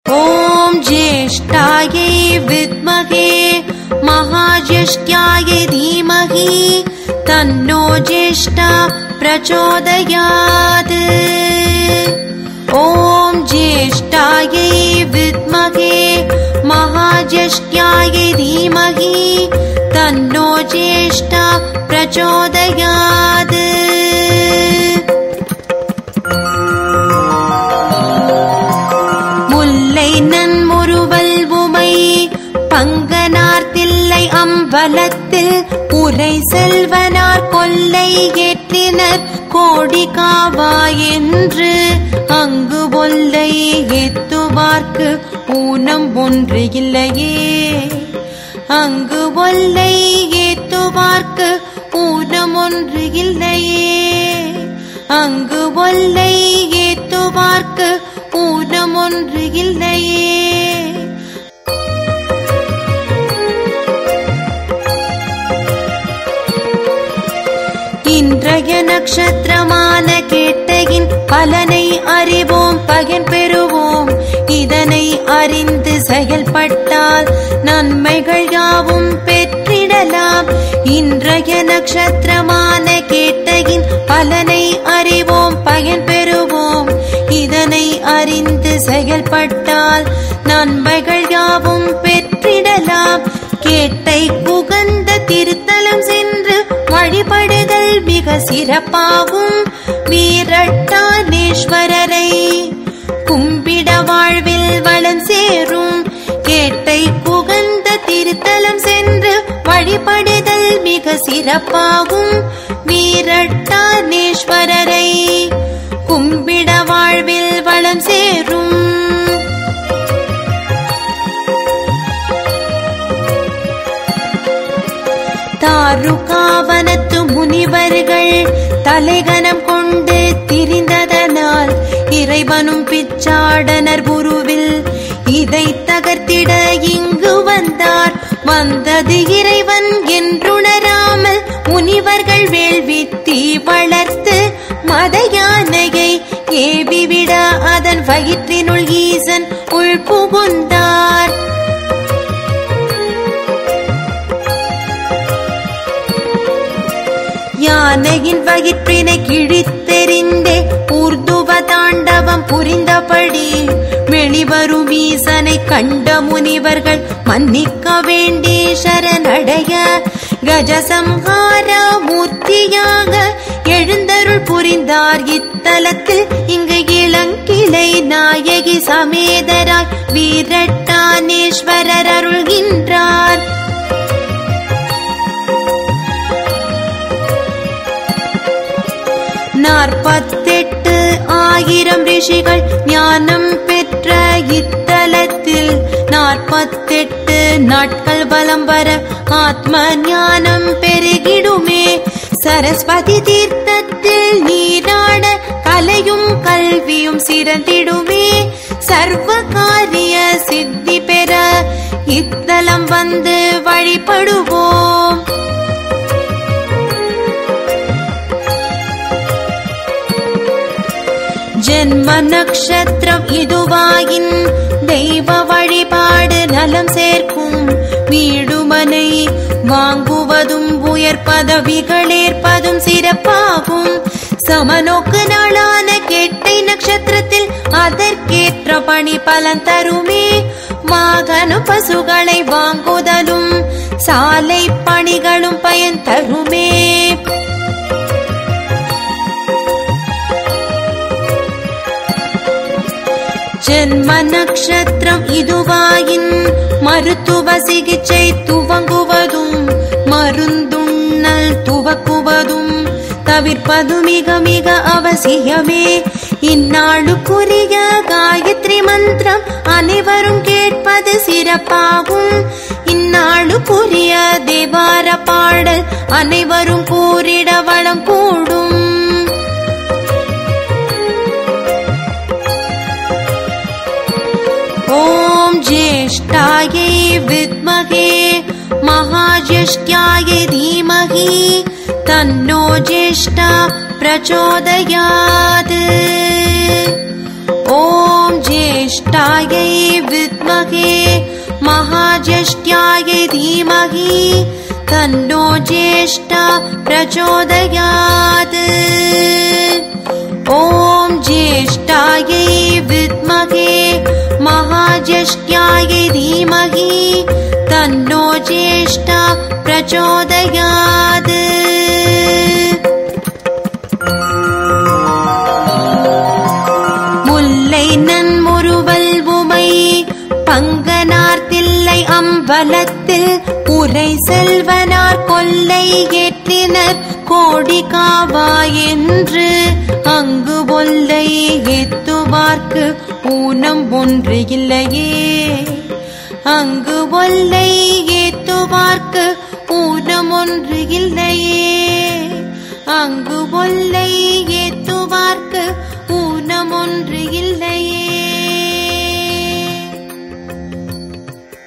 ॐ ज्येष्ठायै विद्महे महाज्येष्ठ्यायै धीमहि तन्नो ज्येष्ठा प्रचोदयात् ॐ ज्येष्ठायै विद्महे महाज्येष्ठ्यायै धीमहि तन्नो ज्येष्ठा प्रचोदयात् முல்லை நன்முறுவல் உமை பங்கனார் தில்லை அம்பலத்தில் உரை செல்வனார் கொல்லை ஏற்றினர் கோடி காவா என்று அங்கு ஒல்லை எத்துவார்க்கு ஊனம் ஒன்று இல்லையே அங்கு ஒல்லை ஏத்துவார்க்கு ஊனம் ஒன்று இல்லையே அங்கு ஒல்லை ஏத்துவார்க்கு ஊனம் ஒன்று இல்லையே இன்றைய நட்சத்திரமான கேட்டையின் பலனை அறிவோம் பகன் பெறுவோம் இதனை அறிந்து செயல்பட்டால் நன்மைகள் யாவும் பெற்றிடலாம் இன்றைய நட்சத்திரமான கேட்டையின் பலனை அறிவோம் பயன் பெறுவோம் இதனை அறிந்து செயல்பட்டால் நன்மைகள் யாவும் பெற்றிடலாம் கேட்டை புகந்த திருத்தலம் சென்று வழிபடுதல் மிக சிறப்பாகும் வீரட்டானேஸ்வரரை கும்பிட வாழ்வில் வளம் சேரும் கேட்டை புகந்த திருத்தலம் சென்று வழிபடுதல் மிக சிறப்பாகும் வீரட்டானேஸ்வரரை கும்பிட வாழ்வில் வளம் சேரும் தாருகாவனத்து முனிவர்கள் தலைகனம் கொண்டு திரிந்ததனால் இறைவனும் பிச்சாடனர் குருவில் இதை தகர்த்திட இங்கு வந்தார் வந்தது இறைவன் என்றுணராமல் முனிவர்கள் வேள்வித்தி வளர்த்து மத யானையை ஏவிவிட அதன் வயிற்றினுள் ஈசன் உள் புகுந்தார் யானையின் வயிற்றினை கிழித்தெறிந்தே ஊர்துவ தாண்டவம் புரிந்தபடி வெளிவரும் ஈசனை கண்ட முனிவர்கள் மன்னிக்க வேண்டி சரணடைய கஜசம்ஹார மூர்த்தியாக எழுந்தருள் புரிந்தார் இத்தலத்தில் இங்கு இளங்கிளை நாயகி சமேதராய் வீரட்டானேஸ்வரர் அருள்கின்றார் நாற்பத்தெட்டு ஆயிரம் ரிஷிகள் ஞானம் பெற்ற இத்தலத்தில் நாற்பத்தெட்டு நாட்கள் வலம் வர ஆத்ம ஞானம் பெருகிடுமே சரஸ்வதி தீர்த்தத்தில் நீராட கலையும் கல்வியும் சிறந்திடுமே சர்வ காரிய சித்தி பெற இத்தலம் வந்து வழிபடுவோம் ஜென்ம நக்ஷத்திரம் இதுவாயின் தெய்வ வழிபாடு நலம் சேர்க்கும் வீடுமனை வாங்குவதும் உயர் பதவிகள் ஏற்பதும் சிறப்பாகும் சமநோக்கு நாளான கேட்டை நட்சத்திரத்தில் அதற்கேற்ற பணி பலன் தருமே வாகன பசுகளை வாங்குதலும் சாலை பணிகளும் பயன் தருமே ஜென்ம நக்ஷத்திரம் இதுவாயின் மருத்துவ சிகிச்சை துவங்குவதும் மருந்துண்ணல் துவக்குவதும் தவிர்ப்பது மிக மிக அவசியமே இந்நாளுக்குரிய காயத்ரி மந்திரம் அனைவரும் கேட்பது சிறப்பாகும் இந்நாளுக்குரிய தேவார பாடல் அனைவரும் கூறிட வளம் கூடும் ॐ ज्येष्ठायै विद्महे महाज्येष्ठ्यायै धीमहि तन्नो ज्येष्ठा प्रचोदयात् ॐ ज्ये ज्येष्ठायै विद्महे महाज्येष्ठ्यायै धीमहि तन्नो ज्येष्ठा प्रचोदयात् ॐ ज्येष्ठायै विद्महे महाज्येष्ठ्यायै धीमहि तन्नो ज्येष्ठा प्रचोदयात् முல்லை நன்முறுவல் உமை பங்கனார் தில்லை அம்பலத்தில் உரை செல்வனார் கொல்லை ஏற்றினர் கோடி காவா என்று அங்கு ஒல்லை எத்துவார்க்கு ஊனம் ஒன்று இல்லையே அங்கு ஒல்லை ஏத்துவார்க்கு ஊனம் ஒன்று இல்லையே அங்கு ஒல்லை ஏத்துவார்க்கு ஊனம் ஒன்று இல்லையே